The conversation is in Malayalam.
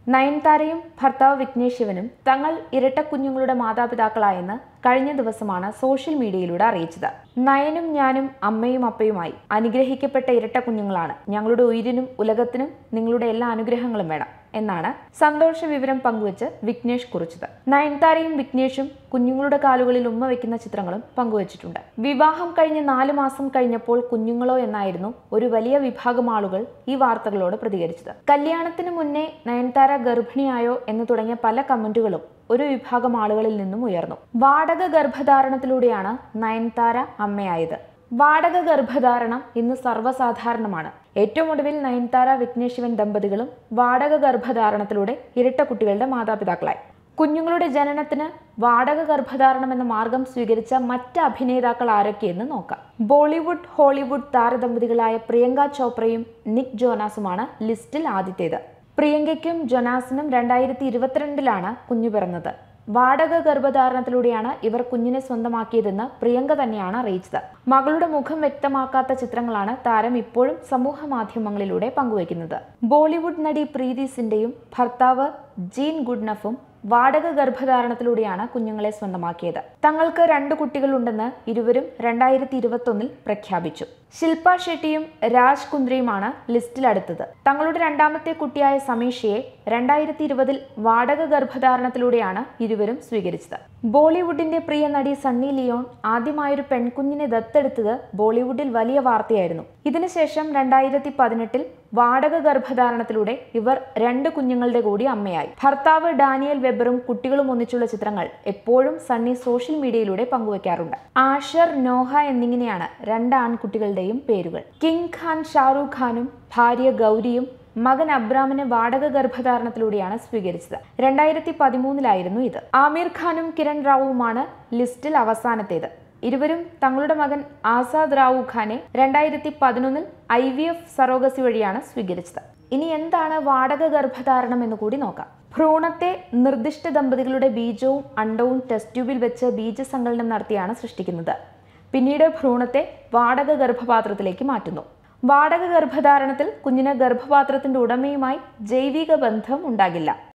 നയൻതാരയും ഭർത്താവ് വിഘ്നേഷ് ശിവനും തങ്ങൾ ഇരട്ട കുഞ്ഞുങ്ങളുടെ മാതാപിതാക്കളായെന്ന് കഴിഞ്ഞ ദിവസമാണ് സോഷ്യൽ മീഡിയയിലൂടെ അറിയിച്ചത് നയനും ഞാനും അമ്മയും അപ്പയുമായി അനുഗ്രഹിക്കപ്പെട്ട ഇരട്ട കുഞ്ഞുങ്ങളാണ് ഞങ്ങളുടെ ഉയിരിനും ഉലകത്തിനും നിങ്ങളുടെ എല്ലാ അനുഗ്രഹങ്ങളും വേണം എന്നാണ് സന്തോഷ വിവരം പങ്കുവച്ച് വിഘ്നേഷ് കുറിച്ചത് നയൻതാരയും വിഘ്നേഷും കുഞ്ഞുങ്ങളുടെ കാലുകളിൽ ഉമ്മ വെക്കുന്ന ചിത്രങ്ങളും പങ്കുവച്ചിട്ടുണ്ട് വിവാഹം കഴിഞ്ഞ് നാല് മാസം കഴിഞ്ഞപ്പോൾ കുഞ്ഞുങ്ങളോ എന്നായിരുന്നു ഒരു വലിയ വിഭാഗം ആളുകൾ ഈ വാർത്തകളോട് പ്രതികരിച്ചത് കല്യാണത്തിന് മുന്നേ നയൻതാര ഗർഭിണിയായോ എന്ന് തുടങ്ങിയ പല കമന്റുകളും ഒരു വിഭാഗം ആളുകളിൽ നിന്നും ഉയർന്നു വാടക ഗർഭധാരണത്തിലൂടെയാണ് നയൻതാര അമ്മയായത് വാടക ഗർഭധാരണം ഇന്ന് സർവ്വസാധാരണമാണ് ഏറ്റവും ഒടുവിൽ നയൻതാര വിഘ്നേഷ് ശിവൻ ദമ്പതികളും വാടക ഗർഭധാരണത്തിലൂടെ ഇരട്ട കുട്ടികളുടെ മാതാപിതാക്കളായി കുഞ്ഞുങ്ങളുടെ ജനനത്തിന് വാടക ഗർഭധാരണം എന്ന മാർഗം സ്വീകരിച്ച മറ്റ് അഭിനേതാക്കൾ ആരൊക്കെയെന്ന് നോക്കാം ബോളിവുഡ് ഹോളിവുഡ് താരദമ്പതികളായ പ്രിയങ്ക ചോപ്രയും നിക് ജോനാസുമാണ് ലിസ്റ്റിൽ ആദ്യത്തേത് പ്രിയങ്കയ്ക്കും ജൊനാസിനും രണ്ടായിരത്തി ഇരുപത്തിരണ്ടിലാണ് കുഞ്ഞു പിറന്നത് വാടക ഗർഭധാരണത്തിലൂടെയാണ് ഇവർ കുഞ്ഞിനെ സ്വന്തമാക്കിയതെന്ന് പ്രിയങ്ക തന്നെയാണ് അറിയിച്ചത് മകളുടെ മുഖം വ്യക്തമാക്കാത്ത ചിത്രങ്ങളാണ് താരം ഇപ്പോഴും സമൂഹ മാധ്യമങ്ങളിലൂടെ പങ്കുവയ്ക്കുന്നത് ബോളിവുഡ് നടി പ്രീതി സിന്റെയും ഭർത്താവ് ജീൻ ഗുഡ്നഫും വാടക ഗർഭധാരണത്തിലൂടെയാണ് കുഞ്ഞുങ്ങളെ സ്വന്തമാക്കിയത് തങ്ങൾക്ക് രണ്ട് കുട്ടികളുണ്ടെന്ന് ഇരുവരും രണ്ടായിരത്തി ഇരുപത്തൊന്നിൽ പ്രഖ്യാപിച്ചു ശില്പ ഷെട്ടിയും രാജ് കുന്ദ്രയുമാണ് ലിസ്റ്റിൽ അടുത്തത് തങ്ങളുടെ രണ്ടാമത്തെ കുട്ടിയായ സമീഷയെ രണ്ടായിരത്തി ഇരുപതിൽ വാടക ഗർഭധാരണത്തിലൂടെയാണ് ഇരുവരും സ്വീകരിച്ചത് ബോളിവുഡിന്റെ പ്രിയ നടി സണ്ണി ലിയോൺ ആദ്യമായൊരു പെൺകുഞ്ഞിനെ ദത്തെടുത്തത് ബോളിവുഡിൽ വലിയ വാർത്തയായിരുന്നു ഇതിനുശേഷം രണ്ടായിരത്തി പതിനെട്ടിൽ വാടക ഗർഭധാരണത്തിലൂടെ ഇവർ രണ്ട് കുഞ്ഞുങ്ങളുടെ കൂടി അമ്മയായി ഭർത്താവ് ഡാനിയൽ വെബറും കുട്ടികളും ഒന്നിച്ചുള്ള ചിത്രങ്ങൾ എപ്പോഴും സണ്ണി സോഷ്യൽ മീഡിയയിലൂടെ പങ്കുവയ്ക്കാറുണ്ട് ആഷർ നോഹ എന്നിങ്ങനെയാണ് രണ്ട് ആൺകുട്ടികളുടെയും പേരുകൾ കിങ് ഖാൻ ഷാറൂഖ് ഖാനും ഭാര്യ ഗൗരിയും മകൻ അബ്രാമിനെ വാടക ഗർഭധാരണത്തിലൂടെയാണ് സ്വീകരിച്ചത് രണ്ടായിരത്തി പതിമൂന്നിലായിരുന്നു ഇത് ആമീർ ഖാനും കിരൺ റാവുമാണ് ലിസ്റ്റിൽ അവസാനത്തേത് ഇരുവരും തങ്ങളുടെ മകൻ ആസാദ് റാവു ഖാനെ രണ്ടായിരത്തി പതിനൊന്നിൽ ഐ വി എഫ് സറോഗസി വഴിയാണ് സ്വീകരിച്ചത് ഇനി എന്താണ് വാടക ഗർഭധാരണം എന്ന് കൂടി നോക്കാം ഭ്രൂണത്തെ നിർദ്ദിഷ്ട ദമ്പതികളുടെ ബീജവും അണ്ടവും ടെസ്റ്റ് ട്യൂബിൽ വെച്ച് ബീജസങ്കലനം നടത്തിയാണ് സൃഷ്ടിക്കുന്നത് പിന്നീട് ഭ്രൂണത്തെ വാടക ഗർഭപാത്രത്തിലേക്ക് മാറ്റുന്നു വാടക ഗർഭധാരണത്തിൽ കുഞ്ഞിന് ഗർഭപാത്രത്തിന്റെ ഉടമയുമായി ജൈവിക ബന്ധം ഉണ്ടാകില്ല